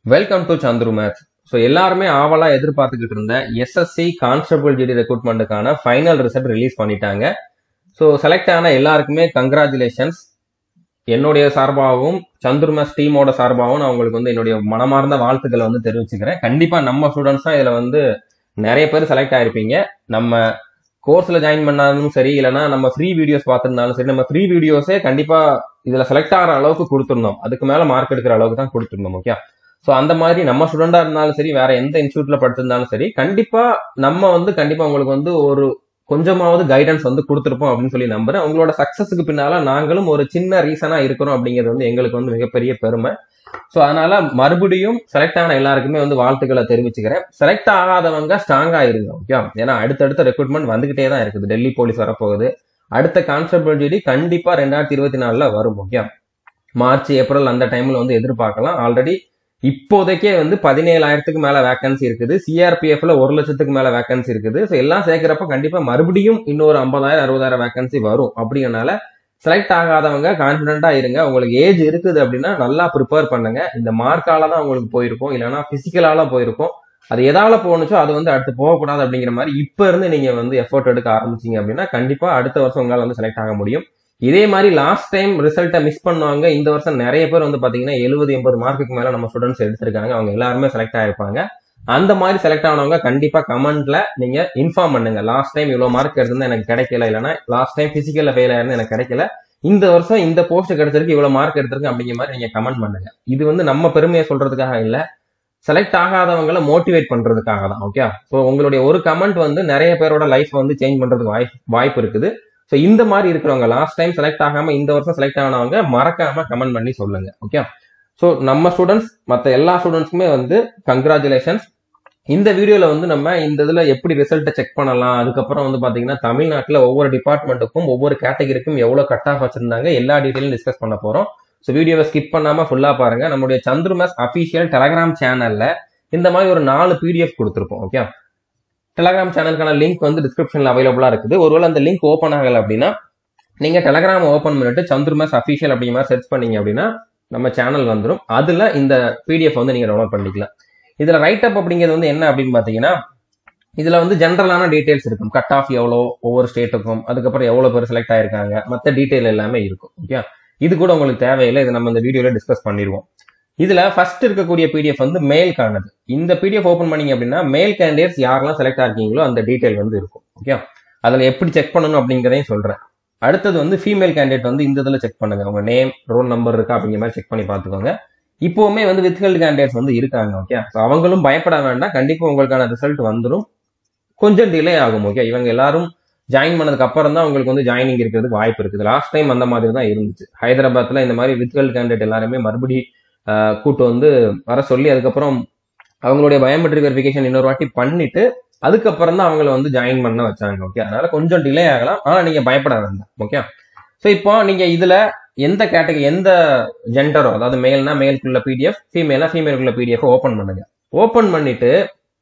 welcome to Chandru maths so எல்லாருமே ஆவலா எதிர்பார்த்துக்கிட்டு இருந்த எஸ்எஸ்சி கான்ஸ்டபிள் ஜிடி ரெக்ரூட்மெண்ட்டுக்கான ஃபைனல் ரிசல்ட் ரிலீஸ் பண்ணிட்டாங்க ஸோ செலக்ட் ஆன எல்லாருக்குமே கங்க்ராச்சுலேஷன்ஸ் என்னுடைய சார்பாகவும் சந்துரு மேத்ஸ் டீமோட சார்பாகவும் நான் உங்களுக்கு வந்து என்னுடைய மனமார்ந்த வாழ்த்துக்களை வந்து தெரிவிச்சுக்கிறேன் கண்டிப்பா நம்ம ஸ்டூடெண்ட்ஸ் தான் இதுல வந்து நிறைய பேர் செலக்ட் ஆயிருப்பீங்க நம்ம கோர்ஸ்ல ஜாயின் பண்ணாலும் சரி இல்லைன்னா நம்ம ஃப்ரீ வீடியோஸ் பார்த்திருந்தாலும் சரி நம்ம ஃப்ரீ வீடியோஸே கண்டிப்பா இதுல செலக்ட் ஆகிற அளவுக்கு கொடுத்துருந்தோம் அதுக்கு மேல மார்க் எடுக்கிற அளவுக்கு தான் கொடுத்துருந்தோம் ஓகே ஸோ அந்த மாதிரி நம்ம ஸ்டூடெண்டா இருந்தாலும் சரி வேற எந்த இன்ஸ்டியூட்ல படிச்சிருந்தாலும் சரி கண்டிப்பா நம்ம வந்து கண்டிப்பா உங்களுக்கு வந்து ஒரு கொஞ்சமாவது கைடன்ஸ் வந்து கொடுத்துருப்போம் அப்படின்னு சொல்லி நம்புறேன் உங்களோட சக்சஸுக்கு பின்னால நாங்களும் ஒரு சின்ன ரீசனா இருக்கிறோம் அப்படிங்கிறது வந்து எங்களுக்கு வந்து மிகப்பெரிய பெருமை ஸோ அதனால மறுபடியும் செலக்ட் ஆன எல்லாருக்குமே வந்து வாழ்த்துக்களை தெரிவிச்சுக்கிறேன் செலக்ட் ஆகாதவங்க ஸ்ட்ராங்கா இருங்க ஓகே ஏன்னா அடுத்தடுத்த ரெக்ரூட்மெண்ட் வந்துகிட்டே தான் இருக்குது டெல்லி போலீஸ் வரப்போகுது அடுத்த கான்ஸ்டபிள் ஜிடி கண்டிப்பா ரெண்டாயிரத்தி இருபத்தி நாலுல வரும் ஓகே மார்ச் ஏப்ரல் அந்த டைம்ல வந்து எதிர்பார்க்கலாம் ஆல்ரெடி இப்போதைக்கே வந்து பதினேழாயிரத்துக்கு மேல வேகன்சி இருக்குது சிஆர்பிஎஃப்ல ஒரு லட்சத்துக்கு மேல வேகன்சி இருக்குது ஸோ எல்லாம் சேர்க்கிறப்ப கண்டிப்பா மறுபடியும் இன்னொரு ஐம்பதாயிரம் அறுபதாயிரம் வேகன்சி வரும் அப்படிங்கறனால செலக்ட் ஆகாதவங்க கான்பிடண்டா இருங்க உங்களுக்கு ஏஜ் இருக்குது அப்படின்னா நல்லா ப்ரிப்பேர் பண்ணுங்க இந்த மார்க்கால தான் உங்களுக்கு போயிருக்கும் இல்லைன்னா பிசிக்கலால போயிருக்கும் அது எதால போனுச்சோ அது வந்து அடுத்து போகக்கூடாது அப்படிங்கிற மாதிரி இப்ப இருந்து நீங்க வந்து எஃபோர்ட் எடுக்க ஆரம்பிச்சீங்க அப்படின்னா கண்டிப்பா அடுத்த வருஷம் உங்களால வந்து செலக்ட் ஆக முடியும் இதே மாதிரி லாஸ்ட் டைம் ரிசல்ட்டை மிஸ் பண்ணுவாங்க இந்த வருஷம் நிறைய பேர் வந்து பாத்தீங்கன்னா எழுபது எண்பது மார்க்குக்கு மேல நம்ம ஸ்டூடெண்ட்ஸ் எடுத்திருக்காங்க அவங்க எல்லாருமே செலக்ட் ஆயிருப்பாங்க அந்த மாதிரி செலக்ட் ஆனவங்க கண்டிப்பா கமெண்ட்ல நீங்க இன்ஃபார்ம் பண்ணுங்க லாஸ்ட் டைம் இவ்வளவு மார்க் எடுத்திருந்தா எனக்கு கிடைக்கல இல்லைன்னா லாஸ்ட் டைம் பிசிக்கல்ல ஃபெயில் ஆயிருந்தா எனக்கு கிடைக்கல இந்த வருஷம் இந்த போஸ்ட் கிடைச்சிருக்கு இவ்வளவு மார்க் எடுத்திருக்கு அப்படிங்கிற மாதிரி நீங்க கமெண்ட் பண்ணுங்க இது வந்து நம்ம பெருமையை சொல்றதுக்காக இல்ல செலக்ட் ஆகாதவங்களை மோட்டிவேட் பண்றதுக்காக தான் ஓகே ஸோ உங்களுடைய ஒரு கமெண்ட் வந்து நிறைய பேரோட லைஃப் வந்து சேஞ்ச் பண்றதுக்கு வாய்ப்பு வாய்ப்பு இருக்குது ஸோ இந்த மாதிரி இருக்கிறவங்க லாஸ்ட் டைம் செலக்ட் ஆகாம இந்த வருஷம் செலக்ட் ஆனவங்க மறக்காம கமெண்ட் பண்ணி சொல்லுங்க ஓகே ஸோ நம்ம ஸ்டூடெண்ட்ஸ் மற்ற எல்லா ஸ்டூடெண்ட்ஸ்க்குமே வந்து கங்க்ராச்சுலேஷன்ஸ் இந்த வீடியோல வந்து நம்ம இந்த இதுல எப்படி ரிசல்ட்டை செக் பண்ணலாம் அதுக்கப்புறம் வந்து பாத்தீங்கன்னா தமிழ்நாட்டில் ஒவ்வொரு டிபார்ட்மெண்ட்டுக்கும் ஒவ்வொரு கேட்டகரிக்கும் எவ்வளவு கட் ஆஃப் வச்சிருந்தாங்க எல்லா டீட்டெயிலும் டிஸ்கஸ் பண்ண போறோம் ஸோ வீடியோவை ஸ்கிப் பண்ணாம ஃபுல்லா பாருங்க நம்மளுடைய சந்துரு மேஸ் அபிஷியல் டெலகிராம் சேனல்ல இந்த மாதிரி ஒரு நாலு பிடிஎஃப் கொடுத்துருப்போம் ஓகே டெலகிராம் சேனலுக்கான லிங்க் வந்து டிஸ்கிரிப்ஷன்ல அவைலபிளா இருக்குது ஒருவேளை அந்த லிங்க் ஓப்பன் ஆகல அப்படின்னா நீங்க டெலகிராம் ஓப்பன் பண்ணிட்டு சந்துரு மேஸ் அபிஷியல் அப்படிங்கிற மாதிரி சர்ச் பண்ணீங்க அப்படின்னா நம்ம சேனல் வந்துடும் அதுல இந்த பிடிஎஃப் வந்து நீங்க டவுன்லோட் பண்ணிக்கலாம் இதுல ரைட் அப் அப்படிங்கிறது வந்து என்ன அப்படின்னு பாத்தீங்கன்னா இதுல வந்து ஜென்ரலான டீடைல்ஸ் இருக்கும் கட் ஆஃப் எவ்வளோ ஒவ்வொரு ஸ்டேட்டுக்கும் அதுக்கப்புறம் எவ்வளவு பேர் செலக்ட் ஆயிருக்காங்க மற்ற டீடைல் எல்லாமே இருக்கும் ஓகே இது கூட உங்களுக்கு தேவையில்லை இதை நம்ம இந்த வீடியோல டிஸ்கஸ் பண்ணிடுவோம் இதுல ஃபர்ஸ்ட் இருக்கக்கூடிய பிடிஎஃப் வந்து மேல்கானது இந்த பிடிஎஃப் ஓப்பன் பண்ணீங்க அப்படின்னா மேல் கேண்டிடேட்ஸ் யாரெல்லாம் செலக்ட் ஆயிருக்கீங்களோ அந்த டீடைல் வந்து இருக்கும் ஓகே அதுல எப்படி செக் பண்ணணும் அப்படிங்கிறதையும் சொல்றேன் அடுத்தது வந்து ஃபீமேல் கேண்டிடேட் வந்து இந்த இதுல செக் பண்ணுங்க உங்க நேம் ரோல் நம்பர் இருக்கா அப்படிங்கிற மாதிரி செக் பண்ணி பார்த்துக்கோங்க இப்போவுமே வந்து வித்ஹெல்ட் கேண்டிடேட்ஸ் வந்து இருக்காங்க ஓகே ஸோ அவங்களும் பயப்பட வேண்டாம் கண்டிப்பா உங்களுக்கான ரிசல்ட் வந்துடும் கொஞ்சம் டிலே ஆகும் ஓகே இவங்க எல்லாரும் ஜாயின் பண்ணதுக்கு அப்புறம் தான் உங்களுக்கு வந்து ஜாயினிங் இருக்கிறதுக்கு வாய்ப்பு இருக்குது லாஸ்ட் டைம் அந்த மாதிரி தான் இருந்துச்சு ஹைதராபாத்ல இந்த மாதிரி வித்ஹெல்ட் கேண்டிடேட் எல்லாருமே மறுபடி கூட்டு வந்து வர சொல்லி அதுக்கப்புறம் அவங்களுடைய பயோமெட்ரிக் வெரிஃபிகேஷன் இன்னொரு வாட்டி பண்ணிட்டு அதுக்கப்புறம் தான் அவங்கள வந்து ஜாயின் பண்ண வச்சாங்க ஓகே அதனால கொஞ்சம் டிலே ஆகலாம் ஆனா நீங்க பயப்பட வேண்டாம் ஓகே ஸோ இப்போ நீங்க இதுல எந்த கேட்டகரி எந்த ஜெண்டரோ அதாவது மேல்னா மேலுக்குள்ள பிடிஎஃப் ஃபீமேல்னா ஃபீமேலுக்குள்ள பிடிஎஃப் ஓப்பன் பண்ணுங்க ஓப்பன் பண்ணிட்டு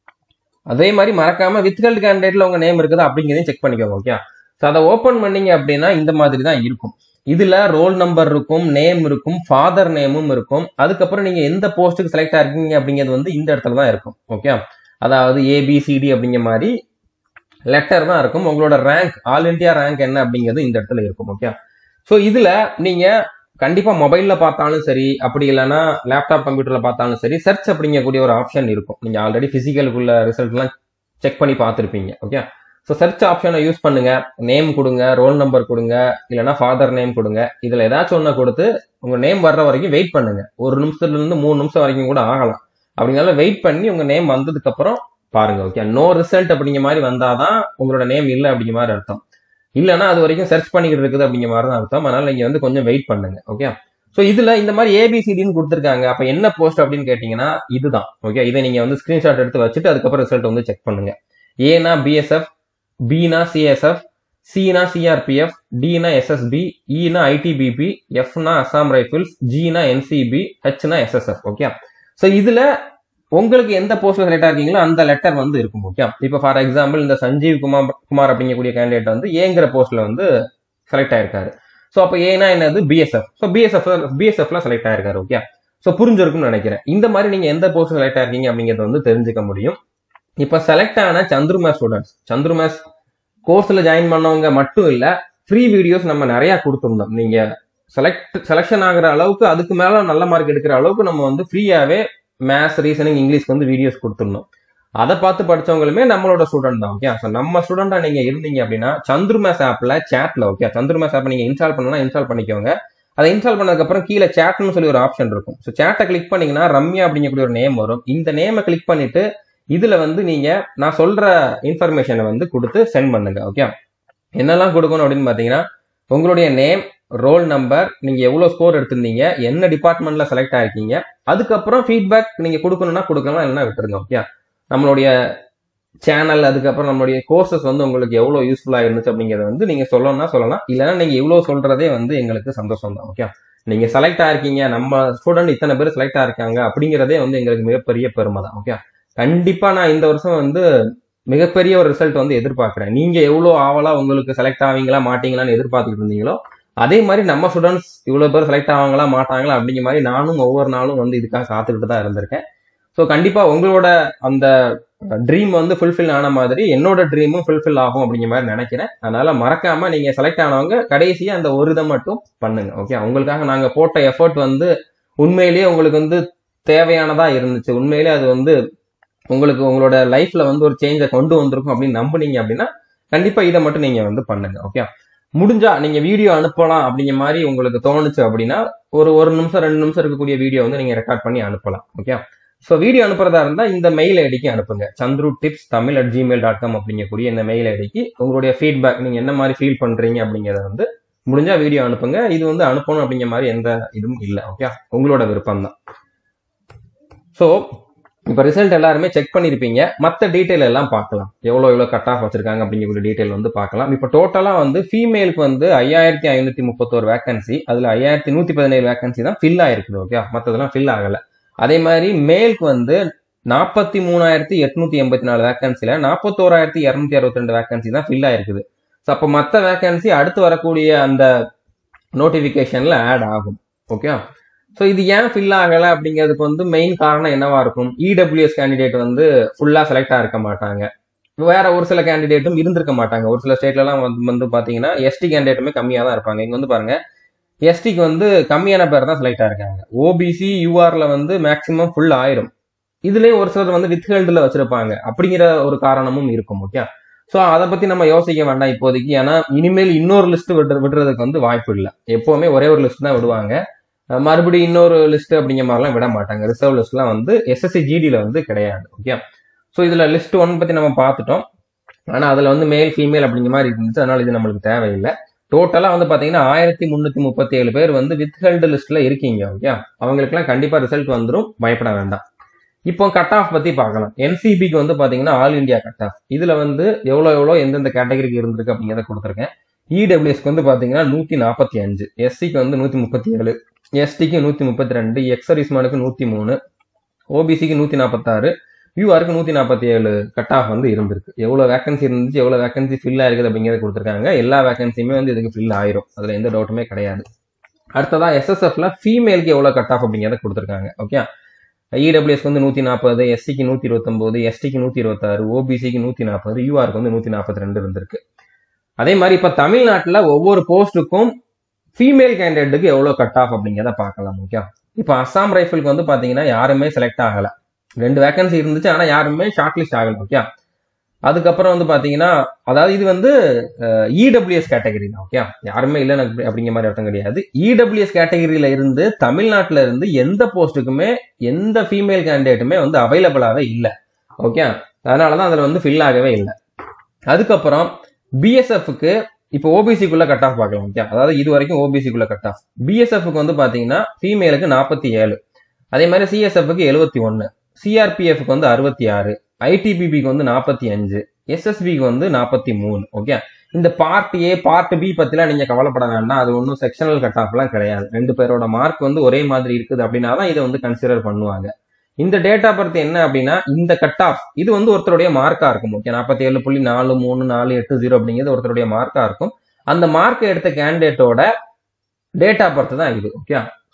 அதே மாதிரி மறக்காம வித்ஹெல்ட் கேண்டிடேட்ல உங்க நேம் இருக்குதா அப்படிங்கிறதையும் செக் பண்ணிக்கோங்க ஓகே ஸோ அதை ஓப்பன் பண்ணீங்க அப்படின்னா இந்த மாதிரி தான் இருக்கும் இதுல ரோல் நம்பர் இருக்கும் நேம் இருக்கும் ஃபாதர் நேமும் இருக்கும் அதுக்கப்புறம் நீங்க எந்த போஸ்ட்டுக்கு செலக்ட் ஆயிருக்கீங்க அப்படிங்கிறது வந்து இந்த இடத்துல தான் இருக்கும் ஓகே அதாவது ஏபிசிடி அப்படிங்கிற மாதிரி லெட்டர் தான் இருக்கும் உங்களோட ரேங்க் ஆல் இண்டியா ரேங்க் என்ன அப்படிங்கிறது இந்த இடத்துல இருக்கும் ஓகே ஸோ இதுல நீங்க கண்டிப்பா மொபைல்ல பார்த்தாலும் சரி அப்படி இல்லைன்னா லேப்டாப் கம்ப்யூட்டர்ல பார்த்தாலும் சரி சர்ச் அப்படிங்கக்கூடிய ஒரு ஆப்ஷன் இருக்கும் நீங்க ஆல்ரெடி பிசிக்கலுக்குள்ள ரிசல்ட்லாம் செக் பண்ணி பார்த்துருப்பீங்க ஓகே ஸோ சர்ச் ஆப்ஷனை யூஸ் பண்ணுங்க நேம் கொடுங்க ரோல் நம்பர் கொடுங்க இல்லைன்னா ஃபாதர் நேம் கொடுங்க இதுல ஏதாச்சும் ஒன்று கொடுத்து உங்க நேம் வர்ற வரைக்கும் வெயிட் பண்ணுங்க ஒரு நிமிஷத்துல இருந்து மூணு நிமிஷம் வரைக்கும் கூட ஆகலாம் அப்படிங்கிறத வெயிட் பண்ணி உங்க நேம் வந்ததுக்கு அப்புறம் பாருங்க ஓகே நோ ரிசல்ட் அப்படிங்கிற மாதிரி வந்தாதான் உங்களோட நேம் இல்லை அப்படிங்கிற மாதிரி அர்த்தம் இல்லைன்னா அது வரைக்கும் சர்ச் பண்ணிக்கிட்டு இருக்குது அப்படிங்கிற மாதிரி தான் அர்த்தம் அதனால நீங்க வந்து கொஞ்சம் வெயிட் பண்ணுங்க ஓகே ஸோ இதுல இந்த மாதிரி ஏபிசிடின்னு கொடுத்துருக்காங்க அப்ப என்ன போஸ்ட் அப்படின்னு கேட்டீங்கன்னா இதுதான் ஓகே இதை நீங்க வந்து ஸ்கிரீன்ஷாட் எடுத்து வச்சுட்டு அதுக்கப்புறம் ரிசல்ட் வந்து செக் பண்ணுங்க ஏனா பிஎஸ்எஃப் பினா சிஎஸ்எஃப் சினா சிஆர்பிஎஃப் டினா எஸ்எஸ்பி இனா ஐடிபிபி எஃப்னா அசாம் ரைஃபிள்ஸ் ஜினா என்சிபி ஹெச்னா எஸ்எஸ்எஃப் ஓகே ஸோ இதுல உங்களுக்கு எந்த போஸ்ட்ல செலக்ட் ஆயிருக்கீங்களோ அந்த லெட்டர் வந்து இருக்கும் ஓகே இப்போ ஃபார் எக்ஸாம்பிள் இந்த சஞ்சீவ் குமார் குமார் அப்படிங்கக்கூடிய கேண்டிடேட் வந்து ஏங்கிற போஸ்ட்ல வந்து செலக்ட் ஆயிருக்காரு ஸோ அப்போ ஏனா என்னது பிஎஸ்எஃப் ஸோ பிஎஸ்எஃப் பிஎஸ்எஃப்ல செலக்ட் ஆயிருக்காரு ஓகே ஸோ புரிஞ்சிருக்கும்னு நினைக்கிறேன் இந்த மாதிரி நீங்க எந்த போஸ்ட் செலக்ட் ஆயிருக்கீங்க அப்படிங்கறத வந்து தெரிஞ்சுக்க முடியும் இப்ப செலக்ட் ஆன சந்துருமா ஸ்டூடெண்ட்ஸ் சந்துருமாஸ் கோர்ஸ்ல ஜாயின் பண்ணவங்க மட்டும் இல்ல ஃப்ரீ வீடியோஸ் நம்ம நிறைய கொடுத்துருந்தோம் நீங்க செலக்ட் செலெக்ஷன் ஆகுற அளவுக்கு அதுக்கு மேல நல்ல மார்க் எடுக்கிற அளவுக்கு நம்ம வந்து ஃப்ரீயாவே மேத்ஸ் ரீசனிங் இங்கிலீஷ்க்கு வந்து வீடியோஸ் கொடுத்துருந்தோம் அதை பார்த்து படிச்சவங்களுமே நம்மளோட ஸ்டூடெண்ட் தான் ஓகே ஸோ நம்ம ஸ்டூடெண்டா நீங்க இருந்தீங்க அப்படின்னா சந்துருமாஸ் ஆப்ல சேட்ல ஓகே சந்துருமாஸ் ஆப் நீங்க இன்ஸ்டால் பண்ணலாம் இன்ஸ்டால் பண்ணிக்கோங்க அதை இன்ஸ்டால் பண்ணதுக்கப்புறம் கீழே சேட்னு சொல்லி ஒரு ஆப்ஷன் இருக்கும் ஸோ சேட்டை கிளிக் பண்ணீங்கன்னா ரம்யா அப்படிங்கக்கூடிய ஒரு நேம் வரும் இந்த நேமை கிளிக் பண்ணிட்டு இதுல வந்து நீங்க நான் சொல்ற இன்ஃபர்மேஷனை வந்து கொடுத்து சென்ட் பண்ணுங்க ஓகே என்னெல்லாம் கொடுக்கணும் அப்படின்னு பாத்தீங்கன்னா உங்களுடைய நேம் ரோல் நம்பர் நீங்க எவ்வளவு ஸ்கோர் எடுத்திருந்தீங்க என்ன டிபார்ட்மெண்ட்ல செலக்ட் ஆயிருக்கீங்க அதுக்கப்புறம் ஃபீட்பேக் நீங்க கொடுக்கணும்னா கொடுக்கலாம் இல்லைன்னா விட்டுருங்க ஓகே நம்மளுடைய சேனல் அதுக்கப்புறம் நம்மளுடைய கோர்சஸ் வந்து உங்களுக்கு எவ்வளவு யூஸ்ஃபுல்லா இருந்துச்சு அப்படிங்கறத வந்து நீங்க சொல்லணும்னா சொல்லலாம் இல்லைன்னா நீங்க இவ்வளவு சொல்றதே வந்து எங்களுக்கு சந்தோஷம் தான் ஓகே நீங்க செலக்ட் ஆயிருக்கீங்க நம்ம ஸ்டூடெண்ட் இத்தனை பேர் செலக்ட் ஆயிருக்காங்க அப்படிங்கறதே வந்து எங்களுக்கு மிகப்பெரிய பெருமை தான் ஓகே கண்டிப்பா நான் இந்த வருஷம் வந்து மிகப்பெரிய ஒரு ரிசல்ட் வந்து எதிர்பார்க்கிறேன் நீங்க எவ்வளவு ஆவலா உங்களுக்கு செலக்ட் ஆவீங்களா மாட்டீங்களான்னு எதிர்பார்த்துட்டு இருந்தீங்களோ அதே மாதிரி நம்ம ஸ்டூடெண்ட்ஸ் இவ்வளவு பேர் செலக்ட் ஆவாங்களா மாட்டாங்களா அப்படிங்கிற மாதிரி நானும் ஒவ்வொரு நாளும் வந்து இதுக்காக காத்துக்கிட்டு தான் இருந்திருக்கேன் ஸோ கண்டிப்பா உங்களோட அந்த ட்ரீம் வந்து ஃபுல்ஃபில் ஆன மாதிரி என்னோட ட்ரீமும் ஃபுல்ஃபில் ஆகும் அப்படிங்கிற மாதிரி நினைக்கிறேன் அதனால மறக்காம நீங்க செலக்ட் ஆனவங்க கடைசியா அந்த ஒரு இதை மட்டும் பண்ணுங்க ஓகே உங்களுக்காக நாங்க போட்ட எஃபர்ட் வந்து உண்மையிலேயே உங்களுக்கு வந்து தேவையானதா இருந்துச்சு உண்மையிலேயே அது வந்து உங்களுக்கு உங்களோட லைஃப்ல வந்து ஒரு சேஞ்சை கொண்டு வந்திருக்கும் அப்படின்னு நம்புனீங்க அப்படின்னா கண்டிப்பா இதை மட்டும் நீங்க வந்து பண்ணுங்க ஓகே முடிஞ்சா நீங்க வீடியோ அனுப்பலாம் அப்படிங்கிற மாதிரி உங்களுக்கு தோணுச்சு அப்படின்னா ஒரு ஒரு நிமிஷம் ரெண்டு நிமிஷம் இருக்கக்கூடிய வீடியோ வந்து நீங்க ரெக்கார்ட் பண்ணி அனுப்பலாம் ஓகே ஸோ வீடியோ அனுப்புறதா இருந்தா இந்த மெயில் ஐடிக்கு அனுப்புங்க Chandru tips Tamil at Gmail dot com அப்படிங்கக்கூடிய இந்த மெயில் ஐடிக்கு உங்களுடைய ஃபீட்பேக் நீங்க என்ன மாதிரி ஃபீல் பண்றீங்க அப்படிங்கறத வந்து முடிஞ்சா வீடியோ அனுப்புங்க இது வந்து அனுப்பணும் அப்படிங்கிற மாதிரி எந்த இதுவும் இல்லை ஓகே உங்களோட விருப்பம் தான் ஸோ இப்போ ரிசல்ட் எல்லாருமே செக் பண்ணியிருப்பீங்க மற்ற டீட்டெயில் எல்லாம் பார்க்கலாம் எவ்வளோ எவ்வளோ கட் ஆஃப் வச்சிருக்காங்க அப்படிங்கிற டீட்டெயில் வந்து பார்க்கலாம் இப்போ டோட்டலாக வந்து ஃபீமேலுக்கு வந்து ஐயாயிரத்தி ஐநூற்றி முப்பத்தோரு வேகன்சி அதில் ஐயாயிரத்தி நூற்றி பதினேழு வேகன்சி தான் ஃபில் ஆயிருக்குது ஓகே மற்றதெல்லாம் ஃபில் ஆகலை அதே மாதிரி மேலுக்கு வந்து நாற்பத்தி மூணாயிரத்தி எட்நூத்தி எண்பத்தி நாலு வேகன்சில நாற்பத்தோராயிரத்தி இரநூத்தி அறுபத்தி ரெண்டு வேகன்சி தான் ஃபில் ஆயிருக்குது ஸோ அப்போ மற்ற வேகன்சி அடுத்து வரக்கூடிய அந்த நோட்டிஃபிகேஷன்ல ஆட் ஆகும் ஓகே ஸோ இது ஏன் ஃபில் ஆகலை அப்படிங்கிறதுக்கு வந்து மெயின் காரணம் என்னவா இருக்கும் இடபிள்யூஎஸ் கேண்டிடேட் வந்து ஃபுல்லா செலக்ட் ஆயிருக்க மாட்டாங்க வேற ஒரு சில கேண்டிடேட்டும் இருந்திருக்க மாட்டாங்க ஒரு சில ஸ்டேட்லலாம் வந்து வந்து பாத்தீங்கன்னா எஸ்டி கேண்டிடேட்டுமே கம்மியாக தான் இருப்பாங்க இங்க வந்து பாருங்க எஸ்டிக்கு வந்து கம்மியான பேர் தான் செலக்ட் ஆயிருக்காங்க ஓபிசி யூஆர்ல வந்து மேக்சிமம் ஃபுல் ஆயிரும் இதுலயே ஒரு சிலர் வந்து வித் ஹெல்ட்ல வச்சிருப்பாங்க அப்படிங்கிற ஒரு காரணமும் இருக்கும் ஓகே ஸோ அதை பத்தி நம்ம யோசிக்க வேண்டாம் இப்போதைக்கு ஏன்னா இனிமேல் இன்னொரு லிஸ்ட் விடுற விடுறதுக்கு வந்து வாய்ப்பு இல்லை எப்பவுமே ஒரே ஒரு லிஸ்ட் தான் விடுவாங்க அஹ் மறுபடியும் இன்னொரு லிஸ்ட் அப்படிங்கிற மாதிரிலாம் விட மாட்டாங்க ரிசர்வ் லிஸ்ட்லாம் வந்து எஸ்எஸ்சி ஜிடியில் வந்து கிடையாது ஓகே ஸோ இதுல லிஸ்ட் ஒன் பத்தி நம்ம பார்த்துட்டோம் ஆனா அதுல வந்து மேல் ஃபீமேல் அப்படிங்கிற மாதிரி இருந்துச்சு அதனால இது நம்மளுக்கு தேவையில்லை டோட்டலா வந்து பாத்தீங்கன்னா ஆயிரத்தி முன்னூத்தி முப்பத்தி ஏழு பேர் வந்து வித் ஹெல்டு லிஸ்ட்ல இருக்கீங்க ஓகே அவங்களுக்குலாம் கண்டிப்பா ரிசல்ட் வந்துடும் பயப்பட வேண்டாம் இப்போ கட் ஆஃப் பத்தி பார்க்கலாம் என்சிபிக்கு வந்து பாத்தீங்கன்னா ஆல் இந்தியா கட் ஆஃப் இதுல வந்து எவ்வளவு எவ்வளவு எந்தெந்த கேட்டகரிக்கு இருந்திருக்கு அப்படிங்கிறத கொடுத்துருக்கேன் இடபிள்யூஎஸ்க்கு வந்து பாத்தீங்கன்னா நூத்தி நாற்பத்தி அஞ்சு எஸ்சிக்கு வந்து நூத்தி முப்பத்தி ஏழு எஸ்டிக்கு நூத்தி முப்பத்தி ரெண்டு எக்ஸரிஸ்மானுக்கு நூத்தி மூணு ஓபிசிக்கு நூத்தி நாற்பத்தாறு யூஆருக்கு நூத்தி நாற்பத்தி ஏழு கட் ஆஃப் வந்து இருந்திருக்கு எவ்வளவு வேகன்சி இருந்துச்சு எவ்வளவு வேகன்சி ஃபில் ஆயிருக்குது அப்படிங்கறத கொடுத்துருக்காங்க எல்லா வேகன்சியுமே வந்து இதுக்கு ஃபில் ஆயிரும் அதுல எந்த டவுட்டுமே கிடையாது அடுத்ததா எஸ்எஸ்எஃப்ல ஃபீமேலுக்கு எவ்வளவு கட் ஆஃப் அப்படிங்கறத கொடுத்துருக்காங்க ஓகே இடபிள்யூஎஸ்க்கு வந்து நூத்தி நாற்பது எஸ்சிக்கு நூத்தி இருபத்தொன்பது எஸ்டிக்கு நூத்தி இருபத்தாறு ஓபிசிக்கு நூத்தி நாற்பது யூஆருக்கு வந்து நூத்தி நாற்பத்தி ரெண்டு இருந்திருக்கு அதே மாதிரி இப்ப தமிழ்நாட்டுல ஒவ்வொரு போஸ்ட்டுக்கும் ஃபீமேல் கேண்டிடேட்டுக்கு எவ்வளவு கட் ஆஃப் அப்படிங்கிறத பார்க்கலாம் ஓகே இப்போ அஸ்ஸாம் ரைஃபிளுக்கு வந்து பாத்தீங்கன்னா யாருமே செலக்ட் ஆகல ரெண்டு வேகன்சி இருந்துச்சு ஆனா யாருமே ஷார்ட் லிஸ்ட் ஆகல ஓகே அதுக்கப்புறம் வந்து பாத்தீங்கன்னா அதாவது இது வந்து இடபிள்யூஎஸ் கேட்டகரி தான் ஓகே யாருமே இல்லை எனக்கு அப்படிங்கிற மாதிரி அர்த்தம் கிடையாது இடபிள்யூஎஸ் கேட்டகரியில இருந்து தமிழ்நாட்டுல இருந்து எந்த போஸ்ட்டுக்குமே எந்த ஃபீமேல் கேண்டிடேட்டுமே வந்து அவைலபிளாவே இல்லை ஓகே அதனாலதான் அதுல வந்து ஃபில் ஆகவே இல்லை அதுக்கப்புறம் பிஎஸ்எஃப்க்கு இப்போ ஓபிசிக்குள்ள கட் ஆஃப் பார்க்கலாம் ஓகே அதாவது இது வரைக்கும் ஓபிசிக்குள்ள கட் ஆஃப் பிஎஸ்எஃப்க்கு வந்து பாத்தீங்கன்னா ஃபீமேலுக்கு நாற்பத்தி ஏழு அதே மாதிரி சிஎஸ்எஃப்க்கு எழுபத்தி ஒன்னு சிஆர்பிஎஃப்க்கு வந்து அறுபத்தி ஆறு ஐடிபிபிக்கு வந்து நாற்பத்தி அஞ்சு எஸ்எஸ்பிக்கு வந்து நாற்பத்தி மூணு ஓகே இந்த பார்ட் ஏ பார்ட் பி பத்திலாம் நீங்க கவலைப்பட வேண்டாம் அது ஒன்றும் செக்ஷனல் கட் ஆஃப்லாம் கிடையாது ரெண்டு பேரோட மார்க் வந்து ஒரே மாதிரி இருக்குது அப்படின்னா தான் இதை வந்து கன்சிடர் பண்ணுவாங்க இந்த டேட்டா பர்த் என்ன அப்படின்னா இந்த கட் ஆஃப் இது வந்து ஒருத்தருடைய மார்க்கா இருக்கும் ஓகே நாற்பத்தி ஏழு புள்ளி நாலு மூணு நாலு எட்டு ஜீரோ அப்படிங்கிறது ஒருத்தருடைய மார்க்கா இருக்கும் அந்த மார்க் எடுத்த கேண்டிடேட்டோட டேட்டா பர்த் தான் இது ஓகே ஸோ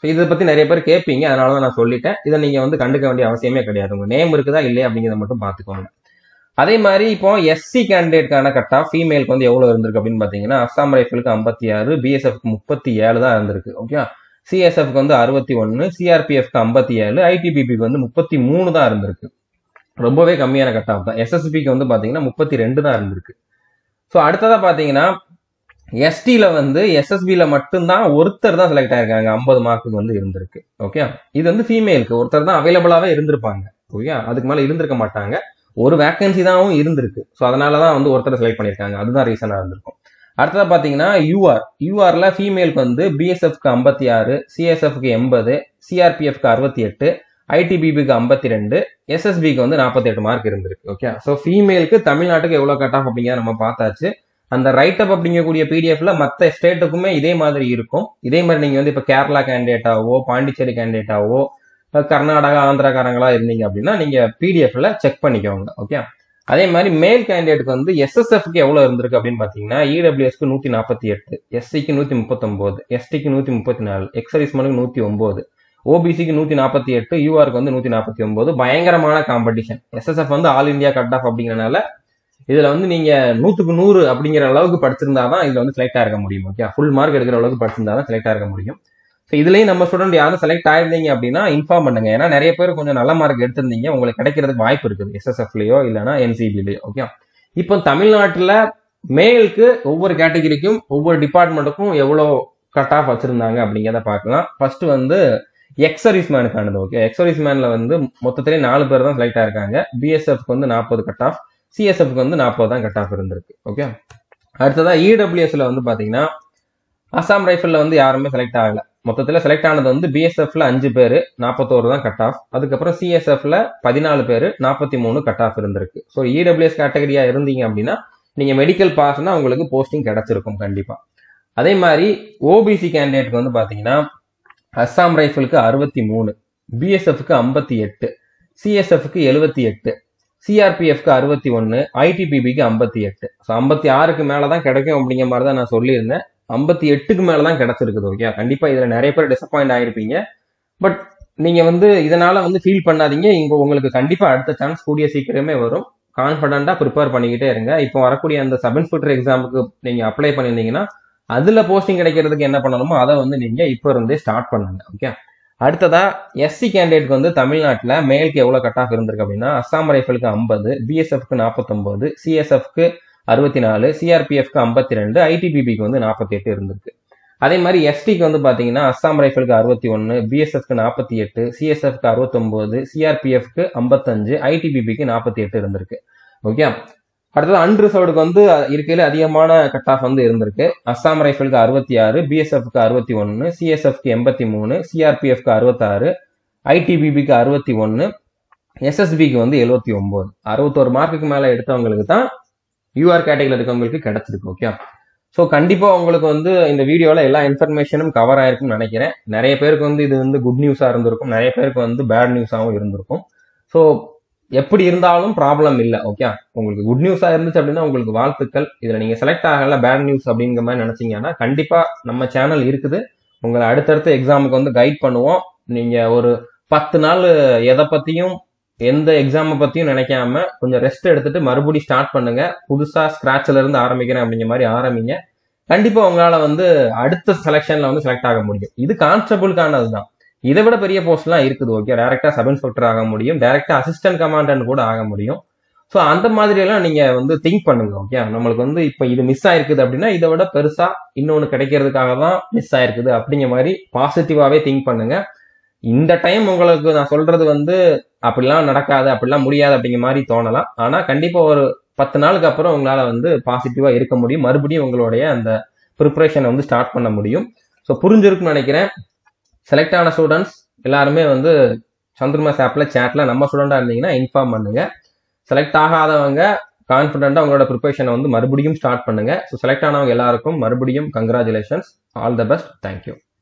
இதை பத்தி நிறைய பேர் கேட்பீங்க அதனால தான் நான் சொல்லிட்டேன் இதை நீங்க வந்து கண்டுக்க வேண்டிய அவசியமே கிடையாது உங்க நேம் இருக்குதா இல்லையா அப்படிங்கிறத மட்டும் பார்த்துக்கோங்க அதே மாதிரி இப்போ எஸ்சி கேண்டிடேட்கான கட் ஆஃப் ஃபீமேலுக்கு வந்து எவ்வளவு இருந்திருக்கு அப்படின்னு பாத்தீங்கன்னா அஸ்ஸாம் ரைஃபிளுக்கு ஐம்பத்தி ஆறு பிஎஸ்எஃப்க்கு முப்பத்தி ஏழு தான் இருந்திருக்கு ஓகே சிஎஸ்எஃப்க்கு வந்து அறுபத்தி ஒன்று சிஆர்பிஎஃப்க்கு ஐம்பத்தி ஏழு ஐடிபிபிக்கு வந்து முப்பத்தி மூணு தான் இருந்திருக்கு ரொம்பவே கம்மியான கட் ஆஃப் தான் எஸ்எஸ்பிக்கு வந்து பாத்தீங்கன்னா முப்பத்தி ரெண்டு தான் இருந்திருக்கு ஸோ அடுத்ததா பாத்தீங்கன்னா எஸ்டியில் வந்து எஸ்எஸ்பியில் மட்டும்தான் ஒருத்தர் தான் செலக்ட் ஆயிருக்காங்க ஐம்பது மார்க்குக்கு வந்து இருந்திருக்கு ஓகே இது வந்து ஃபீமேலுக்கு ஒருத்தர் தான் அவைலபிளாவே இருந்திருப்பாங்க ஓகே அதுக்கு மேல இருந்திருக்க மாட்டாங்க ஒரு வேகன்சி தான் இருந்திருக்கு ஸோ அதனால தான் வந்து ஒருத்தர் செலக்ட் பண்ணியிருக்காங்க அதுதான் ரீசனாக இருந்திருக்கும் அடுத்ததா பார்த்தீங்கன்னா யூஆர் யூஆர்ல ஃபீமேலுக்கு வந்து பிஎஸ்எஃப்க்கு ஐம்பத்தி ஆறு சிஎஸ்எஃப்க்கு எண்பது சிஆர்பிஎஃப்க்கு அறுபத்தி எட்டு ஐடிபிபிக்கு ஐம்பத்தி ரெண்டு எஸ்எஸ்பிக்கு வந்து நாற்பத்தி எட்டு மார்க் இருந்திருக்கு ஓகே ஸோ ஃபீமேலுக்கு தமிழ்நாட்டுக்கு எவ்வளோ கட் ஆஃப் அப்படிங்கிறத நம்ம பார்த்தாச்சு அந்த ரைட் அப் அப்படிங்கக்கூடிய பிடிஎஃப்ல மற்ற ஸ்டேட்டுக்குமே இதே மாதிரி இருக்கும் இதே மாதிரி நீங்க வந்து இப்போ கேரளா கேண்டிடேட்டாவோ பாண்டிச்சேரி கேண்டிடேட்டாவோ கர்நாடகா ஆந்திராக்காரங்களா இருந்தீங்க அப்படின்னா நீங்க பிடிஎஃப்ல செக் பண்ணிக்கோங்க ஓகே அதே மாதிரி மேல் கேண்டிடேட்டுக்கு வந்து எஸ்எஸ்எஃப்க்கு எவ்வளவு இருந்திருக்கு அப்படின்னு பாத்தீங்கன்னா இடபிள்யூஎஸ்க்கு நூத்தி நாற்பத்தி எட்டு எஸ்சிக்கு நூத்தி முப்பத்தொன்பது எஸ்டிக்கு நூத்தி முப்பத்தி நாலு எக்ஸரிஸ்மனுக்கு நூத்தி ஒன்பது ஓபிசிக்கு நூத்தி நாற்பத்தி எட்டு யூஆருக்கு வந்து நூத்தி நாற்பத்தி ஒன்பது பயங்கரமான காம்படிஷன் எஸ்எஸ்எஃப் வந்து ஆல் இந்தியா கட் ஆஃப் அப்படிங்கறனால இதுல வந்து நீங்க நூத்துக்கு நூறு அப்படிங்கிற அளவுக்கு படிச்சிருந்தா தான் இதுல வந்து செலக்ட் ஆக முடியும் ஓகே ஃபுல் மார்க் எடுக்கிற அளவுக்கு படிச்சிருந்தா தான் செலக்ட் ஆக முடியும் ஸோ இதுலயும் நம்ம ஸ்டூடெண்ட் யாரும் செலக்ட் ஆயிருந்தீங்க அப்படின்னா இன்ஃபார்ம் பண்ணுங்க ஏன்னா நிறைய பேர் கொஞ்சம் நல்ல மார்க் எடுத்திருந்தீங்க உங்களுக்கு கிடைக்கிறதுக்கு வாய்ப்பு இருக்குது எஸ்எஸ்எஃப்லயோ இல்லைன்னா என்சிபிலயோ ஓகே இப்போ தமிழ்நாட்டுல மேலுக்கு ஒவ்வொரு கேட்டகரிக்கும் ஒவ்வொரு டிபார்ட்மெண்ட்டுக்கும் எவ்வளோ கட் ஆஃப் வச்சிருந்தாங்க அப்படிங்கிறத பார்க்கலாம் ஃபர்ஸ்ட் வந்து எக்ஸரிஸ் மேனுக்கானது ஓகே எக்ஸரிஸ் மேன்ல வந்து மொத்தத்திலே நாலு பேர் தான் செலக்ட் ஆயிருக்காங்க பிஎஸ்எஃப்க்கு வந்து நாற்பது கட் ஆஃப் சிஎஸ்எஃப்க்கு வந்து நாற்பது தான் கட் ஆஃப் இருந்திருக்கு ஓகே அடுத்ததா இடபிள்யூஎஸ்ல வந்து பாத்தீங்கன்னா அசாம் ரைஃபிள்ல வந்து யாருமே செலக்ட் ஆகல மொத்தத்தில் செலக்ட் ஆனது வந்து பிஎஸ்எஃப்ல அஞ்சு பேர் நாற்பத்தோரு தான் கட் ஆஃப் அதுக்கப்புறம் சிஎஸ்எஃப்ல பதினாலு பேர் நாற்பத்தி மூணு கட் ஆஃப் இருந்திருக்கு ஸோ இடபிள்யூஎஸ் கேட்டகரியா இருந்தீங்க அப்படின்னா நீங்க மெடிக்கல் பாஸ்னா உங்களுக்கு போஸ்டிங் கிடைச்சிருக்கும் கண்டிப்பா அதே மாதிரி ஓபிசி கேண்டிடேட்க்கு வந்து பாத்தீங்கன்னா அஸ்ஸாம் ரைஃபிளுக்கு அறுபத்தி மூணு பிஎஸ்எஃப்க்கு ஐம்பத்தி எட்டு சிஎஸ்எஃப்க்கு எழுபத்தி எட்டு சிஆர்பிஎஃப்க்கு அறுபத்தி ஒன்று ஐடிபிபிக்கு ஐம்பத்தி எட்டு ஸோ ஐம்பத்தி ஆறுக்கு மேலே தான் கிடைக்கும் அப்படிங்கிற மாதிரி தான் நான் சொல்லியிருந்தேன் ஐம்பத்தி எட்டுக்கு மேலே தான் கிடைச்சிருக்குது ஓகே கண்டிப்பாக இதில் நிறைய பேர் டிசப்பாயிண்ட் ஆயிருப்பீங்க பட் நீங்கள் வந்து இதனால வந்து ஃபீல் பண்ணாதீங்க இங்கே உங்களுக்கு கண்டிப்பாக அடுத்த சான்ஸ் கூடிய சீக்கிரமே வரும் கான்ஃபிடண்டாக ப்ரிப்பேர் பண்ணிக்கிட்டே இருங்க இப்போ வரக்கூடிய அந்த சப் இன்ஸ்பெக்டர் எக்ஸாமுக்கு நீங்கள் அப்ளை பண்ணியிருந்தீங்கன்னா அதில் போஸ்டிங் கிடைக்கிறதுக்கு என்ன பண்ணணுமோ அதை வந்து நீங்கள் இப்போ இருந்தே ஸ்டார்ட் பண்ணுங்க ஓகே அடுத்ததா எஸ்சி கேண்டிடேட்க்கு வந்து தமிழ்நாட்டில் மேலுக்கு எவ்வளோ கட் ஆஃப் இருந்திருக்கு அப்படின்னா அஸ்ஸாம் ரைஃபிளுக்கு ஐம்பது பிஎஸ்எஃப்க்கு நாற்பத்தொம்போது சிஎஸ்எஃப்க்கு அறுபத்தி நாலு சிஆர்பிஎஃப்க்கு ஐம்பத்தி ரெண்டு ஐடிபிபிக்கு வந்து நாற்பத்தி எட்டு இருந்திருக்கு அதே மாதிரி எஸ்டிக்கு வந்து பார்த்தீங்கன்னா அஸ்ஸாம் ரைஃபிளுக்கு அறுபத்தி ஒன்று பிஎஸ்எஃப்க்கு நாற்பத்தி எட்டு சிஎஸ்எஃப்க்கு அறுபத்தொம்போது சிஆர்பிஎஃப்க்கு ஐம்பத்தஞ்சு ஐடிபிபிக்கு நாற்பத்தி எட்டு இருந்திருக்கு ஓகே அடுத்தது அன்ரிசர்வ்டுக்கு வந்து இருக்கையில அதிகமான கட் ஆஃப் வந்து இருந்திருக்கு அஸ்ஸாம் ரைஃபிளுக்கு அறுபத்தி ஆறு பிஎஸ்எஃப்க்கு அறுபத்தி ஒன்று சிஎஸ்எஃப்க்கு எண்பத்தி மூணு சிஆர்பிஎஃப்க்கு அறுபத்தாறு ஐடிபிபிக்கு அறுபத்தி ஒன்று எஸ்எஸ்பிக்கு வந்து எழுபத்தி ஒன்பது அறுபத்தோரு மார்க்குக்கு மேலே எடுத்தவங்களுக்கு தான் யூஆர் கேட்டகரியில் இருக்கவங்களுக்கு கிடைச்சிருக்கு ஓகே ஸோ கண்டிப்பாக உங்களுக்கு வந்து இந்த வீடியோவில் எல்லா இன்ஃபர்மேஷனும் கவர் ஆயிருக்கும்னு நினைக்கிறேன் நிறைய பேருக்கு வந்து இது வந்து குட் நியூஸாக இருந்திருக்கும் நிறைய பேருக்கு வந்து பேட் நியூஸாகவும் இருந்திருக்கும் ஸோ எப்படி இருந்தாலும் ப்ராப்ளம் இல்லை ஓகே உங்களுக்கு குட் நியூஸா இருந்துச்சு அப்படின்னா உங்களுக்கு வாழ்த்துக்கள் இதுல நீங்க செலக்ட் ஆகல பேட் நியூஸ் அப்படிங்கிற மாதிரி நினைச்சீங்கன்னா கண்டிப்பா நம்ம சேனல் இருக்குது உங்களை அடுத்தடுத்த எக்ஸாமுக்கு வந்து கைட் பண்ணுவோம் நீங்க ஒரு பத்து நாள் எதை பத்தியும் எந்த எக்ஸாமை பத்தியும் நினைக்காம கொஞ்சம் ரெஸ்ட் எடுத்துட்டு மறுபடியும் ஸ்டார்ட் பண்ணுங்க புதுசா ஸ்கிராச்ல இருந்து ஆரம்பிக்கிறேன் அப்படிங்கிற மாதிரி ஆரம்பிங்க கண்டிப்பா உங்களால வந்து அடுத்த செலெக்ஷன்ல வந்து செலக்ட் ஆக முடியும் இது கான்ஸ்டபிளுக்கானது தான் இதை விட பெரிய போஸ்ட்லாம் இருக்குது ஓகே டேரக்டா சப் இன்ஸ்பெக்டர் ஆக முடியும் டேரக்டா அசிஸ்டன்ட் கமாண்டன்ட் கூட ஆக முடியும் ஸோ அந்த மாதிரி எல்லாம் நீங்க வந்து திங்க் பண்ணுங்க ஓகே நம்மளுக்கு வந்து இப்போ இது மிஸ் ஆயிருக்குது அப்படின்னா இதை விட பெருசா இன்னொன்று கிடைக்கிறதுக்காக தான் மிஸ் ஆயிருக்குது அப்படிங்கிற மாதிரி பாசிட்டிவாவே திங்க் பண்ணுங்க இந்த டைம் உங்களுக்கு நான் சொல்றது வந்து அப்படிலாம் நடக்காது அப்படிலாம் முடியாது அப்படிங்கிற மாதிரி தோணலாம் ஆனா கண்டிப்பா ஒரு பத்து நாளுக்கு அப்புறம் உங்களால வந்து பாசிட்டிவா இருக்க முடியும் மறுபடியும் உங்களுடைய அந்த ப்ரிப்பரேஷனை வந்து ஸ்டார்ட் பண்ண முடியும் ஸோ புரிஞ்சிருக்குன்னு நினைக்கிறேன் செலக்ட் ஆன ஸ்டூடெண்ட்ஸ் எல்லாருமே வந்து சந்திரமாஸ் ஆப்ல சேட்ல நம்ம ஸ்டூடெண்டா இருந்தீங்கன்னா இன்ஃபார்ம் பண்ணுங்க செலக்ட் ஆகாதவங்க கான்ஃபிடென்ட்டா உங்களோட ப்ரிப்பரேஷனை வந்து மறுபடியும் ஸ்டார்ட் பண்ணுங்க ஸோ செலக்ட் ஆனவங்க எல்லாருக்கும் மறுபடியும் congratulations all the best thank you